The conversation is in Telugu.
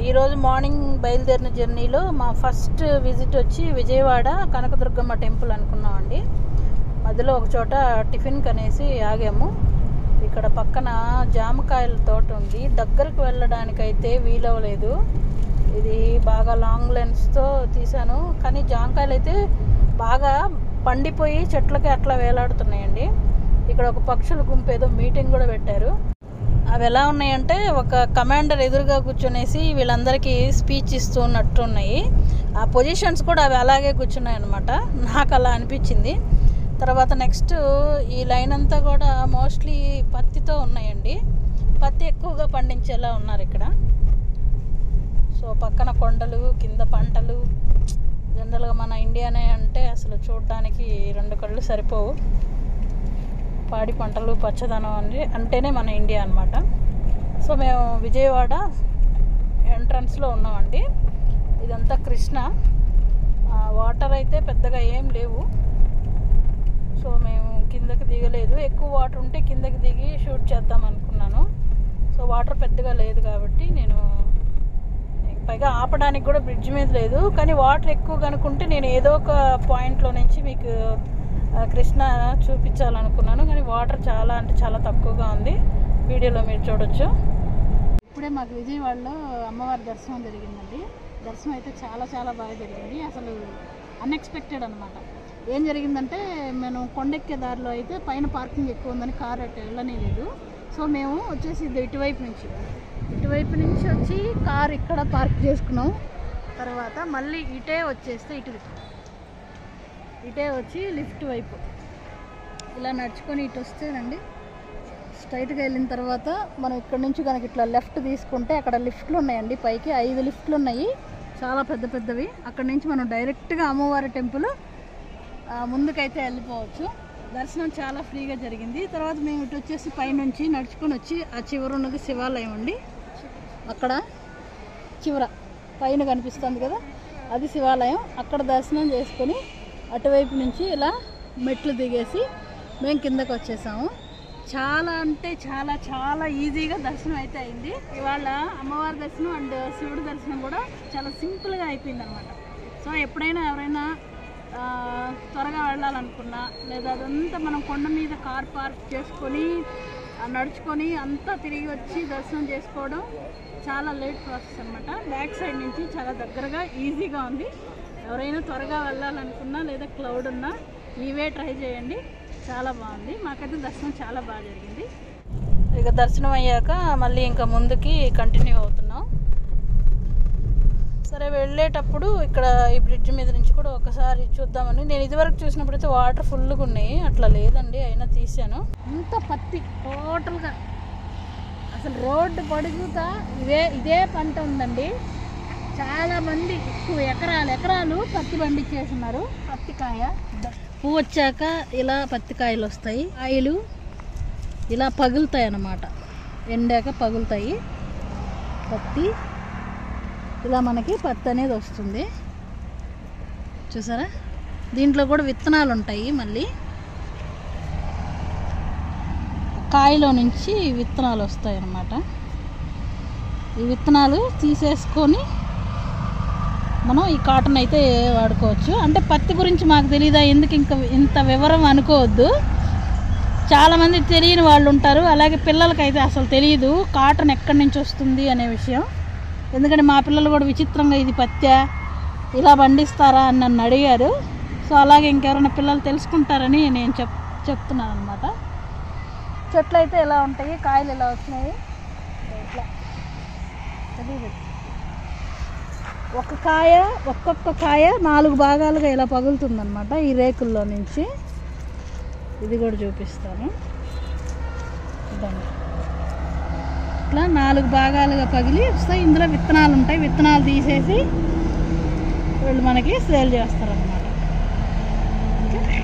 ఈరోజు మార్నింగ్ బయలుదేరిన జర్నీలో మా ఫస్ట్ విజిట్ వచ్చి విజయవాడ కనకదుర్గమ్మ టెంపుల్ అనుకున్నామండి మధ్యలో ఒక చోట టిఫిన్ కనేసి ఆగాము ఇక్కడ పక్కన జామకాయల తోట ఉంది దగ్గరకు వెళ్ళడానికైతే వీలవ్వలేదు ఇది బాగా లాంగ్ లెన్స్తో తీశాను కానీ జామకాయలు అయితే బాగా పండిపోయి చెట్లకి అట్లా వేలాడుతున్నాయండి ఇక్కడ ఒక పక్షుల గుంపు ఏదో మీటింగ్ కూడా పెట్టారు అవి ఎలా ఉన్నాయంటే ఒక కమాండర్ ఎదురుగా కూర్చునేసి వీళ్ళందరికీ స్పీచ్ ఇస్తూ ఉన్నట్టు ఉన్నాయి ఆ పొజిషన్స్ కూడా అవి అలాగే కూర్చున్నాయి అనమాట నాకు అలా అనిపించింది తర్వాత నెక్స్ట్ ఈ లైన్ అంతా కూడా మోస్ట్లీ పత్తితో ఉన్నాయండి పత్తి ఎక్కువగా పండించేలా ఉన్నారు ఇక్కడ సో పక్కన కొండలు కింద పంటలు జనరల్గా మన ఇండియానే అంటే అసలు చూడడానికి రెండు కళ్ళు సరిపోవు పాడి పంటలు పచ్చదనం అంటే అంటేనే మన ఇండియా అనమాట సో మేము విజయవాడ ఎంట్రన్స్లో ఉన్నామండి ఇదంతా కృష్ణ ఆ, వాటర్ అయితే పెద్దగా ఏం లేవు సో మేము కిందకి దిగలేదు ఎక్కువ వాటర్ ఉంటే కిందకి దిగి షూట్ చేద్దాం అనుకున్నాను సో వాటర్ పెద్దగా లేదు కాబట్టి నేను పైగా ఆపడానికి కూడా బ్రిడ్జ్ మీద లేదు కానీ వాటర్ ఎక్కువ కనుకుంటే నేను ఏదో ఒక పాయింట్లో నుంచి మీకు ఆ, కృష్ణ చూపించాలనుకున్నాను కానీ వాటర్ చాలా అంటే చాలా తక్కువగా ఉంది వీడియోలో మీరు చూడొచ్చు ఇప్పుడే మాకు విజయవాడలో అమ్మవారి దర్శనం జరిగిందండి దర్శనం అయితే చాలా చాలా బాగా జరిగింది అసలు అన్ఎక్స్పెక్టెడ్ అనమాట ఏం జరిగిందంటే మేము కొండెక్కే దారిలో అయితే పైన పార్కింగ్ ఎక్కువ ఉందని కార్ అట్ట వెళ్ళనే లేదు సో మేము వచ్చేసి ఇది ఇటువైపు నుంచి ఇటువైపు నుంచి వచ్చి కార్ ఇక్కడ పార్క్ చేసుకున్నాం తర్వాత మళ్ళీ ఇటే వచ్చేస్తే ఇటు ఇటే వచ్చి లిఫ్ట్ వైపు ఇలా నడుచుకొని ఇటు వస్తేనండి స్ట్రైట్గా వెళ్ళిన తర్వాత మనం ఇక్కడ నుంచి కనుక ఇట్లా లెఫ్ట్ తీసుకుంటే అక్కడ లిఫ్ట్లు ఉన్నాయండి పైకి ఐదు లిఫ్ట్లు ఉన్నాయి చాలా పెద్ద పెద్దవి అక్కడ నుంచి మనం డైరెక్ట్గా అమ్మవారి టెంపుల్ ఆ, ముందుకైతే వెళ్ళిపోవచ్చు దర్శనం చాలా ఫ్రీగా జరిగింది తర్వాత మేము ఇటు వచ్చేసి పైనుంచి నడుచుకొని వచ్చి ఆ చివర ఉన్నది శివాలయం అండి అక్కడ చివర పైన కనిపిస్తుంది కదా అది శివాలయం అక్కడ దర్శనం చేసుకొని అటువైపు నుంచి ఇలా మెట్లు దిగేసి మేము కిందకు వచ్చేసాము చాలా అంటే చాలా చాలా ఈజీగా దర్శనం అయితే అయింది ఇవాళ అమ్మవారి దర్శనం అండ్ శివుడి దర్శనం కూడా చాలా సింపుల్గా అయిపోయింది అనమాట సో ఎప్పుడైనా ఎవరైనా ఆ, త్వరగా వెళ్ళాలనుకున్నా లేదా అదంతా మనం కొండ మీద కార్ పార్క్ చేసుకొని ఆ, నడుచుకొని అంతా తిరిగి వచ్చి దర్శనం చేసుకోవడం చాలా లేట్ ప్రాసెస్ అనమాట బ్యాక్ సైడ్ నుంచి చాలా దగ్గరగా ఈజీగా ఉంది ఎవరైనా త్వరగా వెళ్ళాలనుకున్నా లేదా క్లౌడ్ ఉన్నా ఇవే ట్రై చేయండి చాలా బాగుంది మాకైతే దర్శనం చాలా బాగా జరిగింది ఇక దర్శనం అయ్యాక మళ్ళీ ఇంకా ముందుకి కంటిన్యూ అవుతున్నాం సరే వెళ్ళేటప్పుడు ఇక్కడ ఈ బ్రిడ్జ్ మీద నుంచి కూడా ఒకసారి చూద్దామని నేను ఇదివరకు చూసినప్పుడు అయితే వాటర్ ఫుల్గా ఉన్నాయి అట్లా లేదండి అయినా తీసాను అంత పత్తి టోటల్గా అసలు రోడ్డు పొడుగుతా ఇదే ఇదే పంట ఉందండి చాలా మంది ఎక్కువ ఎకరాలు ఎకరాలు పత్తి పండించేస్తున్నారు పత్తికాయ పువ్వు వచ్చాక ఇలా పత్తికాయలు వస్తాయి కాయలు ఇలా పగులుతాయి అన్నమాట ఎండాక పగులుతాయి పత్తి ఇలా మనకి పత్తి అనేది వస్తుంది చూసారా దీంట్లో కూడా విత్తనాలు ఉంటాయి మళ్ళీ కాయలో నుంచి విత్తనాలు వస్తాయి అన్నమాట ఈ విత్తనాలు తీసేసుకొని మనం ఈ కాటన్ అయితే వాడుకోవచ్చు అంటే పత్తి గురించి మాకు తెలియదా ఎందుకు ఇంకా ఇంత వివరం అనుకోవద్దు చాలామంది తెలియని వాళ్ళు ఉంటారు అలాగే పిల్లలకైతే అసలు తెలియదు కాటన్ ఎక్కడి నుంచి వస్తుంది అనే విషయం ఎందుకంటే మా పిల్లలు కూడా విచిత్రంగా ఇది పత్తా ఇలా పండిస్తారా అని నన్ను అడిగారు సో అలాగే ఇంకెవరైనా పిల్లలు తెలుసుకుంటారని నేను చెప్ చెప్తున్నాను అనమాట చెట్లు అయితే ఎలా ఉంటాయి కాయలు ఎలా వచ్చినాయి ఇట్లా తెలియదు ఒక కాయ ఒక్కొక్క కాయ నాలుగు భాగాలుగా ఇలా పగులుతుందన్నమాట ఈ రేకుల్లో నుంచి ఇది కూడా చూపిస్తాను ఇదండి ఇట్లా నాలుగు భాగాలుగా పగిలి వస్తాయి ఇందులో విత్తనాలు ఉంటాయి విత్తనాలు తీసేసి వీళ్ళు మనకి సేల్ చేస్తారన్నమాట ఓకే